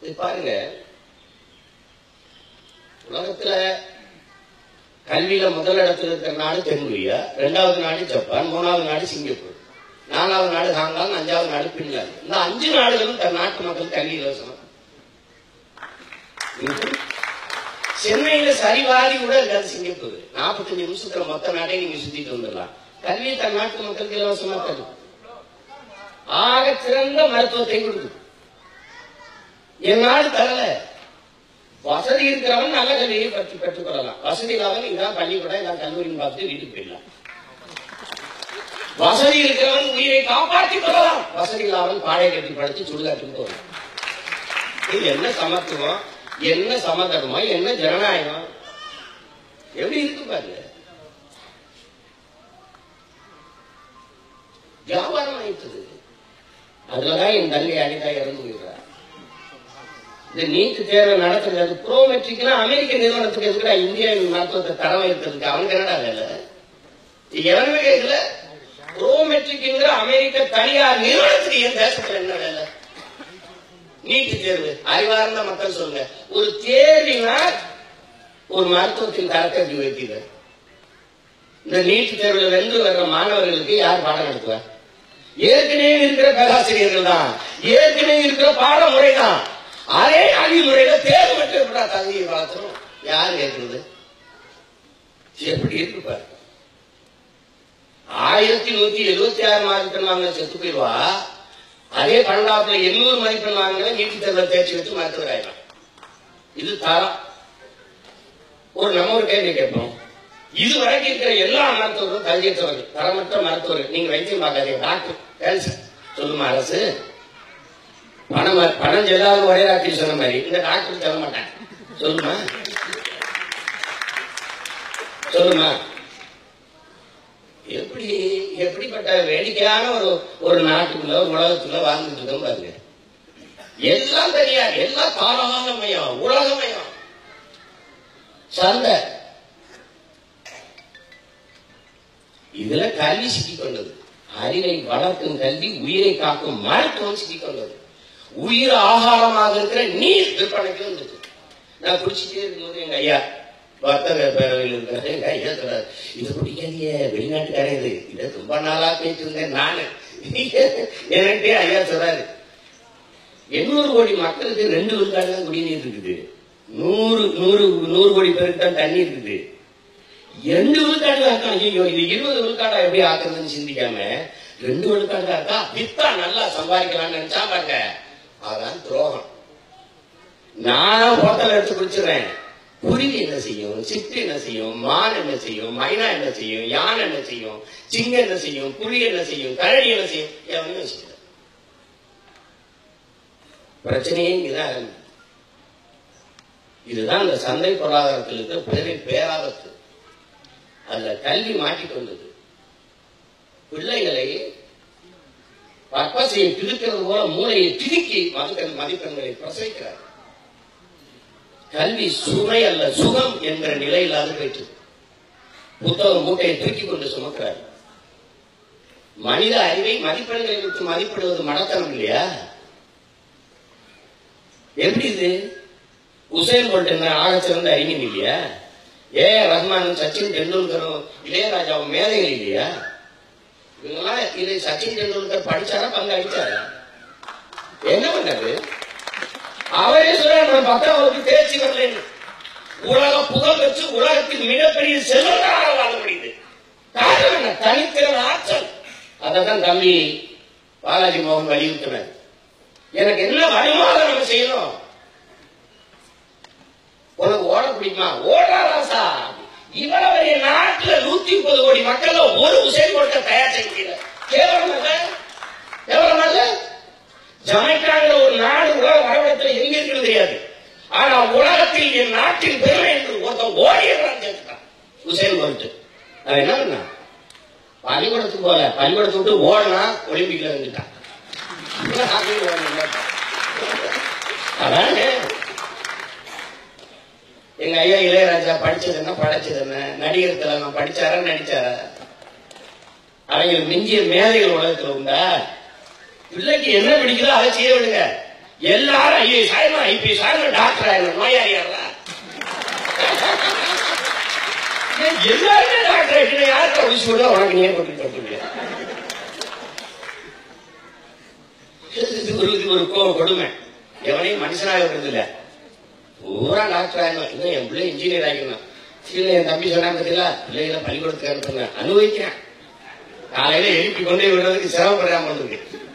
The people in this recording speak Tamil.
இது பாருங்க உலகத்துல கல்வியில முதல் இடத்துல இருக்கிற நாடு தென்கொரியா ரெண்டாவது நாடு ஜப்பான் மூணாவது நாடு சிங்கப்பூர் நாலாவது நாடு ஹாங்காங் அஞ்சாவது நாடு பின்லாந்து இந்த அஞ்சு நாடுகளும் தன் நாட்டு மக்கள் கல்வி இலவசம் சென்னையில சரிவாரி கூட இருக்காது சிங்கப்பூர் நாற்பத்தஞ்சு நிமிஷத்துல மொத்த நாட்டையும் நீங்க சுத்திட்டு வந்துடலாம் கல்வி தன் நாட்டு மக்களுக்கு இலவசமா தரும் ஆக சிறந்த மருத்துவத்தை கொடுக்குது என் நாடு தரல வசதி இருக்கிறவன் நல்ல கல்வியை பற்றி பெற்றுக் கொள்ளலாம் வசதி இல்லாதவன் இதான் பள்ளிக்கூடம் இதான் கல்லூரின்னு பார்த்துட்டு வீட்டுக்கு போயிடலாம் வசதி இருக்கிறவன் உயிரை காப்பாற்றிக் கொள்ளலாம் வசதி இல்லாதவன் பாடை கட்டி படிச்சு சுடுகாட்டுக்கு போகலாம் இது என்ன சமத்துவம் என்ன சமதர்மம் என்ன ஜனநாயகம் எப்படி இருக்கு பாருங்க வியாபாரம் ஆயிட்டது அதுலதான் என் தங்கை அனிதா இறந்து போயிடுறா இந்த நீட் தேர்வு நடத்துறது ப்ரோ மெட்ரிக்னா அமெரிக்க நிறுவனத்துக்கு எதுக்குடா இந்தியா மருத்துவத்தை தரம் இருக்கிறதுக்கு அவங்க என்னடா வேலை எவனுமே கேட்கல ப்ரோ மெட்ரிக்ங்கிற அமெரிக்க தனியார் நிறுவனத்துக்கு என் தேசத்துல என்ன வேலை நீட் தேர்வு அறிவார்ந்த மக்கள் சொல்லுங்க ஒரு தேர்வினால் ஒரு மருத்துவத்தின் தரத்தை எப்படி வைக்கிறது இந்த நீட் தேர்வுல வென்று வர்ற மாணவர்களுக்கு யார் பாடம் நடத்துவார் ஏற்கனவே இருக்கிற பேராசிரியர்கள் தான் ஏற்கனவே இருக்கிற பாடமுறை தான் அதே அழிமுறையில தேர்வு மட்டும் எப்படா தகுதியை வளர்த்தணும் யார் கேட்கிறது எப்படி இருக்கு பாரு ஆயிரத்தி நூத்தி எழுபத்தி ஆறு மதிப்பெண் வாங்க செத்து போயிடுவா அதே பன்னெண்டாப்புல எண்ணூறு மதிப்பெண் வாங்க நீட்டு தேர்வை தேர்ச்சி வச்சு மருத்துவர் ஆயிடும் இது தரம் ஒரு நம்ம ஒரு கேள்வி கேட்போம் இது வரைக்கும் இருக்கிற எல்லா மருத்துவர்களும் தகுதியற்றவர்கள் தரமற்ற மருத்துவர்கள் நீங்க வைத்தியம் பார்க்காதீங்க டாக்டர் கேன்சர் சொல்லுமா அரசு பணம் வ- பணம் செல்லாத ஒரே ராத்திரி சொன்ன மாதிரி இந்த டாக்டர் சொல்ல மாட்டேன் சொல்லுமா சொல்லுமா எப்படி எப்படிப்பட்ட வேடிக்கையான ஒரு ஒரு நாட்டுக்குள்ள ஒரு உலகத்துக்குள்ள வாழ்ந்துட்டு இருக்கோம் பாருங்க எல்லாம் தெரியாது எல்லாம் தாராளமயம் உலகமயம் சந்தை இதுல கல்வி சிக்கிக் கொண்டது அறிவை வளர்க்கும் கல்வி உயிரை காக்கும் மருத்துவம் சிக்கிக் கொண்டது உயிர் ஆகாரமாக இருக்கிற நீர் விற்பனைக்கு வந்தது நான் குடிச்சிட்டே இருக்கும்போது எங்க ஐயா வர்த்தக பேரவையில் இருக்கிற எங்க ஐயா சொல்றாரு இது குடிக்காதீங்க வெளிநாட்டுக்காரன் இது இதை ரொம்ப நாளா பேசிட்டு இருந்தேன் நானு என்கிட்டே ஐயா சொல்றாரு எண்ணூறு கோடி மக்களுக்கு ரெண்டு விழுக்காடு தான் குடிநீர் இருக்குது நூறு நூறு நூறு கோடி பேருக்கு தான் தண்ணி இருக்குது ரெண்டு விழுக்காடு ஆக்கா ஐயோ இது இருபது விழுக்காடா எப்படி ஆக்குறதுன்னு சிந்திக்காம ரெண்டு விழுக்காடு ஆக்கா வித்தா நல்லா சம்பாதிக்கலாம்னு நினைச்சா பாருங்க அதான் துரோகம் நான் ஹோட்டல் எடுத்து குடிச்சிடுறேன் குருவி என்ன செய்யும் சிட்டு என்ன செய்யும் மான் என்ன செய்யும் மைனா என்ன செய்யும் யானை என்ன செய்யும் சிங்கம் என்ன செய்யும் புலி என்ன செய்யும் கரடி என்ன செய்யும் எவனும் செய்யல பிரச்சனையே இங்கதான் ஆரம்பிக்குது. இதுதான் இந்த சந்தை பொருளாதாரத்தில் இருக்கிற பெரிய பேராபத்து அதுல கல்வி மாட்டிக்கொண்டது பிள்ளைகளை பற்பசையை பிரிக்கிறது போல மூளையை பிதுக்கி மதிப்பெண் மதிப்பெண்களை பிரசவிக்கிறார் கல்வி சுமை அல்ல சுகம் என்ற நிலையில் அது போயிட்டு புத்தகம் மூட்டையை தூக்கி கொண்டு சுமக்கிறார் மனித அறிவை மதிப்பெண்களை விட்டு மதிப்பிடுவது மடத்தனம் இல்லையா எப்படி இது உசேன் போல்ட் என்ன ஆகச் சிறந்த அறிஞன் இல்லையா ஏ ஆர் ரஹ்மானும் சச்சின் டெண்டுல்கரும் இளையராஜாவும் மேதைகள் இல்லையா இவங்கெல்லாம் இதை சச்சின் டெண்டுல்கர் படிச்சாரா பங்கு அடிச்சாரா என்ன பண்ணாரு அவரே சொல்ற நான் பத்தாம் வகுப்பு தேர்ச்சி வரலன்னு உலக புகழ் வச்சு உலகத்தின் மிகப்பெரிய செல்வந்தராக வாழ முடியுது காரணம் என்ன தனித்திறன் ஆற்றல் அதான் தம்பி பாலாஜி மோகன் வலியுறுத்தினார் எனக்கு என்ன வருமானம் நம்ம செய்யணும் உனக்கு ஓட பிடிக்குமா ஓடாராசா இவ்வளவு பெரிய நாட்டுல நூத்தி முப்பது கோடி மக்கள் ஒரு உசைன் போல்ட்ட தயார் செய்ய முடியல கேவலம் அல்ல கேவலம் அல்ல ஜமைக்காங்கிற ஒரு நாடு உலக வரலாற்றுல எங்க இருக்கிறது தெரியாது ஆனா உலகத்தில் என் நாட்டின் பெருமை என்று ஒருத்தன் ஓடியதான் சேர்த்துட்டான் உசேன் போல்ட் அவன் என்ன பண்ணா பள்ளிக்கூடத்துக்கு போல பள்ளிக்கூடத்தை விட்டு ஓடனா ஒலிம்பிக்ல வந்துட்டான் அதானே எங்க ஐயா இளையராஜா படிச்சது என்ன படைச்சது என்ன நடிகர் திலகம் படிச்சாரா நடிச்சாரா அவங்க மிஞ்சிய மேதைகள் உலகத்துல உண்டா பிள்ளைக்கு என்ன பிடிக்குதோ அதை செய்ய விடுங்க எல்லாரும் ஐஏஎஸ் ஆயிரம் ஐபிஎஸ் ஆயிரம் டாக்டர் ஆயிரம் நோயாளி ஆயிரம் எல்லாருமே டாக்டர் ஆயிட்டு யாருக்கு அப்படி சொல்ல உனக்கு நீ ஏன் போட்டு இது ஒரு இது ஒரு கோ கொடுமை எவனையும் மனுஷனாக இருக்கிறது இல்ல பூரா டாக்டர் ஆகணும் இன்னும் என் பிள்ளை இன்ஜினியர் ஆகணும் கீழே என் தம்பி சொன்னா பத்தில பிள்ளைகளை பள்ளிக்கூடத்துக்கு அனுப்புங்க அனுபவிக்கிறேன் காலையில எழுப்பி கொண்டு விடுறதுக்கு சிரமப்படுறாம வந்திருக்கு